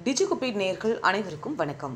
டிஜிகுப்பி நேயர்கள் அனைவருக்கும் வணக்கம்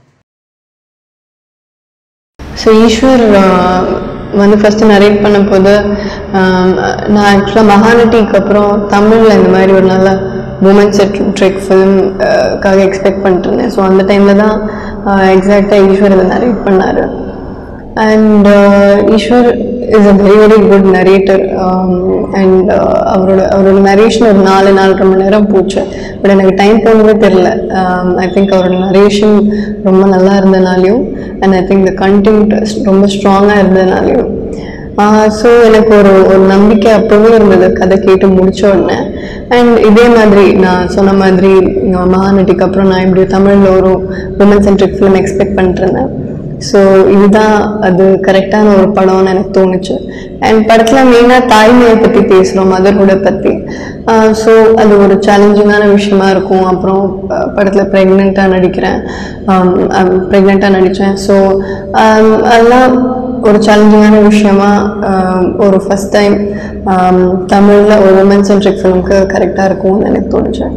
ஸோ ஈஸ்வர் ஆஹ், வந்து ஃபஸ்ட்டு நரேட் பண்ண போது ஆஹ், நான் ஆக்சுவலாக மகாநட்டிக்கு அப்புறம் தமிழில் இந்த மாதிரி ஒரு நல்ல உமன் செட்ரிக் ஃபிலிம்காக எக்ஸ்பெக்ட் பண்ணிட்டு இருந்தேன் ஸோ அந்த டைமில் தான் எக்ஸாக்டாக ஈஸ்வர் இதை நரேட் பண்ணார் and Eswar is a very very good narrator and அவரோட அவரோட நரேஷன் ஒரு நாலு நாலரை மணி நேரம் போச்சு பட் எனக்கு டைம் போனதே தெரில ஐ திங்க் அவரோட நரேஷன் ரொம்ப நல்லா இருந்தனாலையும் and I think the content ரொம்ப ஸ்ட்ராங்காக இருந்ததுனாலையும் ஸோ எனக்கு ஒரு ஒரு நம்பிக்கை அப்போவே இருந்தது கதை கேட்டு முடிச்ச உடனே அண்ட் இதே மாதிரி நான் சொன்ன மாதிரி நான் மகாநட்டிக்கு அப்புறம் நான் இப்படி தமிழில் ஒரு உமன் சென்ட்ரிக் ஃபிலிம் எக்ஸ்பெக்ட் பண்ணிட்டு இருந்தேன் ஸோ இதுதான் அது கரெக்டான ஒரு படம்னு எனக்கு தோணுச்சு அண்ட் படத்தில் மெயினாக தாய்மையை பற்றி பேசுகிறோம் மதர்ஹுடை பற்றி ஸோ அது ஒரு சேலஞ்சிங்கான விஷயமா இருக்கும் அப்புறம் படத்தில் ப்ரெக்னெண்ட்டாக நடிக்கிறேன் ப்ரெக்னெண்ட்டாக நடித்தேன் ஸோ அதெல்லாம் ஒரு சேலஞ்சிங்கான விஷயமா ஆம், ஒரு ஃபஸ்ட் டைம் தமிழில் ஒரு உமன் சென்ட்ரிக் ஃபிலிம்க்கு கரெக்டாக இருக்கும்னு எனக்கு தோணுச்சு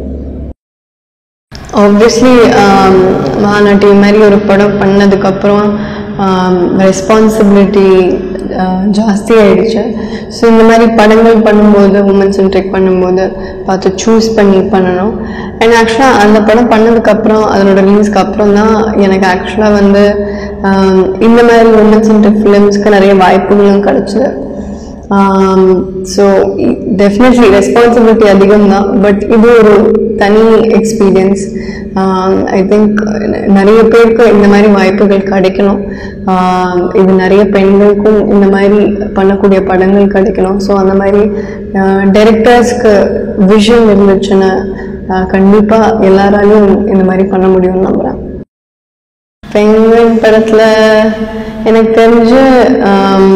ஆப்வியஸ்லி மகாநாட்டி மாதிரி ஒரு படம் பண்ணதுக்கப்புறம் ரெஸ்பான்சிபிலிட்டி ஜாஸ்தி ஆயிடுச்சு ஸோ இந்த மாதிரி படங்கள் பண்ணும்போது உமன் சென்ட்ரிக் பண்ணும்போது பார்த்து சூஸ் பண்ணி பண்ணணும் அண்ட் ஆக்சுவலாக அந்த படம் பண்ணதுக்கப்புறம் அதனோட ரிலீஸ்க்கு அப்புறம் தான் எனக்கு ஆக்சுவலாக வந்து ஆம், இந்த மாதிரி உமன் சென்ட்ரிக் ஃபிலிம்ஸ்க்கு நிறைய வாய்ப்புகளும் கிடச்சிது ஸோ டெஃபினெட்லி ரெஸ்பான்சிபிலிட்டி அதிகம் தான் பட் இது ஒரு தனி எக்ஸ்பீரியன்ஸ் ஐ திங்க் நிறைய பேருக்கு இந்த மாதிரி வாய்ப்புகள் கிடைக்கணும் ஆம், இது நிறைய பெண்களுக்கும் இந்த மாதிரி பண்ணக்கூடிய படங்கள் கிடைக்கணும் ஸோ அந்த மாதிரி டைரக்டர்ஸ்க்கு விஷன் இருந்துச்சுன்னா கண்டிப்பாக எல்லாராலையும் இந்த மாதிரி பண்ண முடியும்னு நம்புகிறேன் பெண்கள் படத்தில் எனக்கு தெரிஞ்சு ஆம்,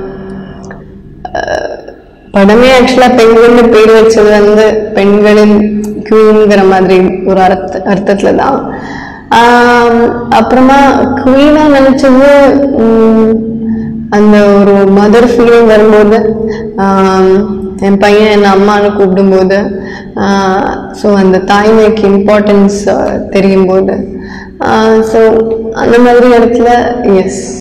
படமே ஆக்சுவலாக பெண்கள்னு பேர் வச்சது வந்து பெண்களின் குவீன்ங்கிற மாதிரி ஒரு அர்த்த அர்த்தத்தில் தான் ஆம், அப்புறமா குவீனாக நினச்சது அந்த ஒரு மதர் ஃபீலிங் வரும்போது ஆம், என் பையன் என் அம்மான்னு கூப்பிடும்போது ஸோ அந்த தாய்மைக்கு இம்பார்ட்டன்ஸ் தெரியும் போது ஸோ அந்த மாதிரி இடத்துல எஸ்